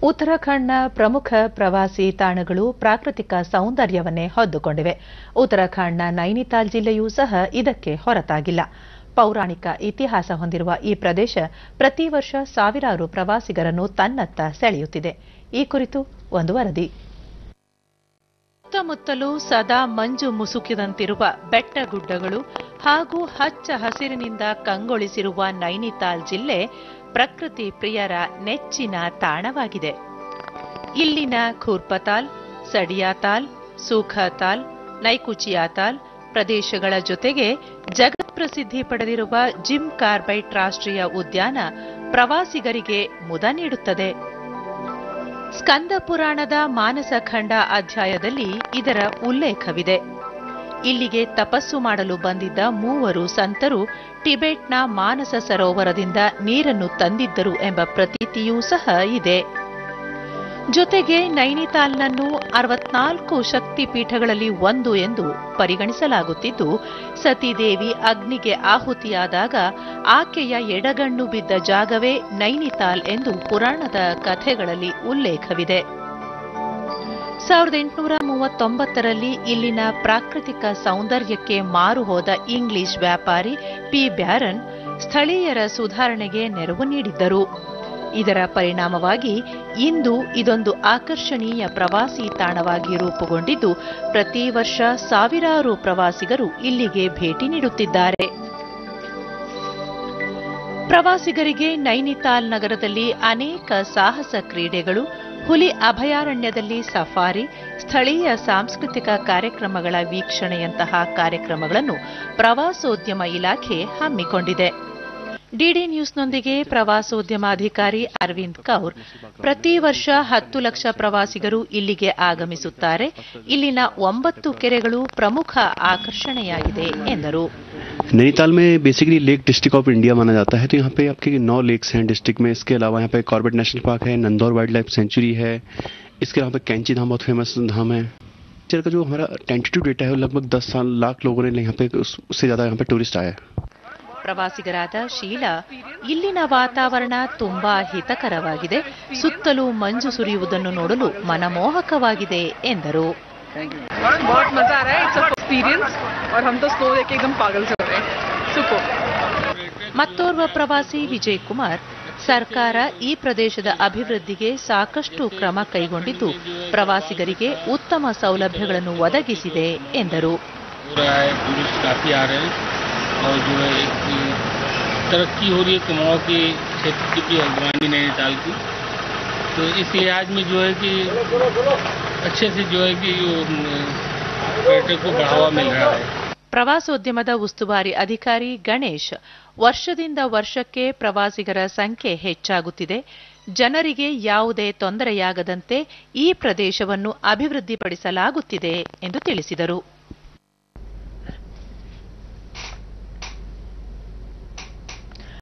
ಉತ್ತರಾಖಂಡ್ನ ಪ್ರಮುಖ ಪ್ರವಾಸಿ ತಾಣಗಳು ಪ್ರಾಕೃತಿಕ ಸೌಂದರ್ಯವನ್ನೇ ಹೊದ್ದುಕೊಂಡಿವೆ ಉತ್ತರಾಖಂಡ್ನ ನೈನಿತಾಲ್ ಜಿಲ್ಲೆಯೂ ಸಹ ಇದಕ್ಕೆ ಹೊರತಾಗಿಲ್ಲ ಪೌರಾಣಿಕ ಇತಿಹಾಸ ಹೊಂದಿರುವ ಈ ಪ್ರದೇಶ ಪ್ರತಿ ವರ್ಷ ಸಾವಿರಾರು ಪ್ರವಾಸಿಗರನ್ನು ತನ್ನತ್ತ ಸೆಳೆಯುತ್ತಿದೆ ಈ ಕುರಿತು ಒಂದು ವರದಿ ಸುತ್ತಮುತ್ತಲೂ ಸದಾ ಮಂಜು ಮುಸುಕಿದಂತಿರುವ ಬೆಟ್ಟಗುಡ್ಡಗಳು ಹಾಗೂ ಹಚ್ಚ ಹಸಿರಿನಿಂದ ಕಂಗೊಳಿಸಿರುವ ನೈನಿತಾಲ್ ಜಿಲ್ಲೆ ಪ್ರಕೃತಿ ಪ್ರಿಯರ ನೆಚ್ಚಿನ ತಾಣವಾಗಿದೆ ಇಲ್ಲಿನ ಖೂರ್ಪತಾಲ್ ಸಡಿಯಾತಾಲ್ ಸೂಖಾತಾಲ್ ನೈಕುಚಿಯಾತಾಲ್ ಪ್ರದೇಶಗಳ ಜೊತೆಗೆ ಜಗತ್ಪ್ರಸಿದ್ಧಿ ಪಡೆದಿರುವ ಜಿಮ್ ಕಾರ್ಬೈಟ್ ರಾಷ್ಟ್ರೀಯ ಉದ್ಯಾನ ಪ್ರವಾಸಿಗರಿಗೆ ಮುದ ನೀಡುತ್ತದೆ ಸ್ಕಂದ ಪುರಾಣದ ಮಾನಸಖಂಡ ಅಧ್ಯಾಯದಲ್ಲಿ ಇದರ ಉಲ್ಲೇಖವಿದೆ ಇಲ್ಲಿಗೆ ತಪಸ್ಸು ಮಾಡಲು ಬಂದಿದ್ದ ಮೂವರು ಸಂತರು ಟಿಬೆಟ್ನ ಮಾನಸ ಸರೋವರದಿಂದ ನೀರನ್ನು ತಂದಿದ್ದರು ಎಂಬ ಪ್ರತೀತಿಯೂ ಸಹ ಇದೆ ಜೊತೆಗೆ ನೈನಿತಾಲ್ನನ್ನು ಅರವತ್ನಾಲ್ಕು ಶಕ್ತಿ ಪೀಠಗಳಲ್ಲಿ ಒಂದು ಎಂದು ಪರಿಗಣಿಸಲಾಗುತ್ತಿದ್ದು ಸತೀದೇವಿ ಅಗ್ನಿಗೆ ಆಹುತಿಯಾದಾಗ ಆಕೆಯ ಎಡಗಣ್ಣು ಬಿದ್ದ ಜಾಗವೇ ನೈನಿತಾಲ್ ಎಂದು ಪುರಾಣದ ಕಥೆಗಳಲ್ಲಿ ಉಲ್ಲೇಖವಿದೆ ಸಾವಿರದ ಎಂಟುನೂರ ಮೂವತ್ತೊಂಬತ್ತರಲ್ಲಿ ಇಲ್ಲಿನ ಪ್ರಾಕೃತಿಕ ಸೌಂದರ್ಯಕ್ಕೆ ಮಾರು ಹೋದ ಇಂಗ್ಲಿಷ್ ವ್ಯಾಪಾರಿ ಪಿ ಬ್ಯಾರನ್ ಸ್ಥಳೀಯರ ಸುಧಾರಣೆಗೆ ನೆರವು ನೀಡಿದ್ದರು ಇದರ ಪರಿಣಾಮವಾಗಿ ಇಂದು ಇದೊಂದು ಆಕರ್ಷಣೀಯ ಪ್ರವಾಸಿ ತಾಣವಾಗಿ ರೂಪುಗೊಂಡಿದ್ದು ಪ್ರತಿ ವರ್ಷ ಸಾವಿರಾರು ಪ್ರವಾಸಿಗರು ಇಲ್ಲಿಗೆ ಭೇಟಿ ನೀಡುತ್ತಿದ್ದಾರೆ ಪ್ರವಾಸಿಗರಿಗೆ ನೈನಿತಾಲ್ ನಗರದಲ್ಲಿ ಅನೇಕ ಸಾಹಸ ಕ್ರೀಡೆಗಳು ಹುಲಿ ಅಭಯಾರಣ್ಯದಲ್ಲಿ ಸಫಾರಿ ಸ್ಥಳೀಯ ಸಾಂಸ್ಕೃತಿಕ ಕಾರ್ಯಕ್ರಮಗಳ ವೀಕ್ಷಣೆಯಂತಹ ಕಾರ್ಯಕ್ರಮಗಳನ್ನು ಪ್ರವಾಸೋದ್ಯಮ ಇಲಾಖೆ ಹಮ್ಮಿಕೊಂಡಿದೆ ಡಿಡಿ ನ್ಯೂಸ್ನೊಂದಿಗೆ ಪ್ರವಾಸೋದ್ಯಮಾಧಿಕಾರಿ ಅರವಿಂದ್ ಕೌರ್ ಪ್ರತಿ ವರ್ಷ ಹತ್ತು ಲಕ್ಷ ಪ್ರವಾಸಿಗರು ಇಲ್ಲಿಗೆ ಆಗಮಿಸುತ್ತಾರೆ ಇಲ್ಲಿನ ಒಂಬತ್ತು ಕೆರೆಗಳು ಪ್ರಮುಖ ಆಕರ್ಷಣೆಯಾಗಿದೆ ಎಂದರು नैनीताल में basically lake district of India माना जाता है तो यहाँ पे आपके नौ लेक्स हैं डिस्ट्रिक्ट में इसके अलावा यहाँ पे कॉर्बेट नेशनल पार्क है नंदौर वाइल्ड लाइफ सेंचुरी है इसके अलावा कैंची धाम बहुत फेमस धाम है पिक्चर का जो हमारा टेंटेटिव डेटा है वो लगभग दस साल लाख लोगों ने यहाँ पे उस- उससे ज़्यादा यहाँ पे टूरिस्ट आया है ಪ್ರವಾಸಿಗರಾದ ಶೀಲಾ ಇಲ್ಲಿನ ವಾತಾವರಣ ತುಂಬಾ ಹಿತಕರವಾಗಿದೆ ಸುತ್ತಲೂ ಮಂಜು ಸುರಿಯುವುದನ್ನು ನೋಡಲು ಮನಮೋಹಕವಾಗಿದೆ ಎಂದರು बहुत मजा आ रहा है इट्स एक्सपीरियंस और हम तो स्नो देख के एकदम पागल से हो रहे हैं सुपर ಮತ್ತೋರ್ವ ಪ್ರವಾಸಿ ವಿಜಯ್ ಕುಮಾರ್ ಸರ್ಕಾರ ಈ ಪ್ರದೇಶದ ಅಭಿವೃದ್ಧಿಗೆ ಸಾಕಷ್ಟು ಕ್ರಮ ಕೈಗೊಂಡಿದ್ದು ಪ್ರವಾಸಿಗರಿಗೆ ಉತ್ತಮ ಸೌಲಭ್ಯಗಳನ್ನು ಒದಗಿಸಿದೆ ಎಂದರು हो रहा है टूरिस्ट काफ़ी आ रहे हैं और जो है एक तरक्की हो रही है कुमाऊं के क्षेत्र की भी अगवानी नैनीताल की तो इस लिहाज में जो है कि अच्छे से जो है कि अम, पर्यटक को बढ़ावा मिल रहा है ಪ್ರವಾಸೋದ್ಯಮದ ಉಸ್ತುವಾರಿ ಅಧಿಕಾರಿ ಗಣೇಶ್ ವರ್ಷದಿಂದ ವರ್ಷಕ್ಕೆ ಪ್ರವಾಸಿಗರ ಸಂಖ್ಯೆ ಹೆಚ್ಚಾಗುತ್ತಿದೆ ಜನರಿಗೆ ಯಾವುದೇ ತೊಂದರೆಯಾಗದಂತೆ ಈ ಪ್ರದೇಶವನ್ನು ಅಭಿವೃದ್ಧಿಪಡಿಸಲಾಗುತ್ತಿದೆ ಎಂದು ತಿಳಿಸಿದರು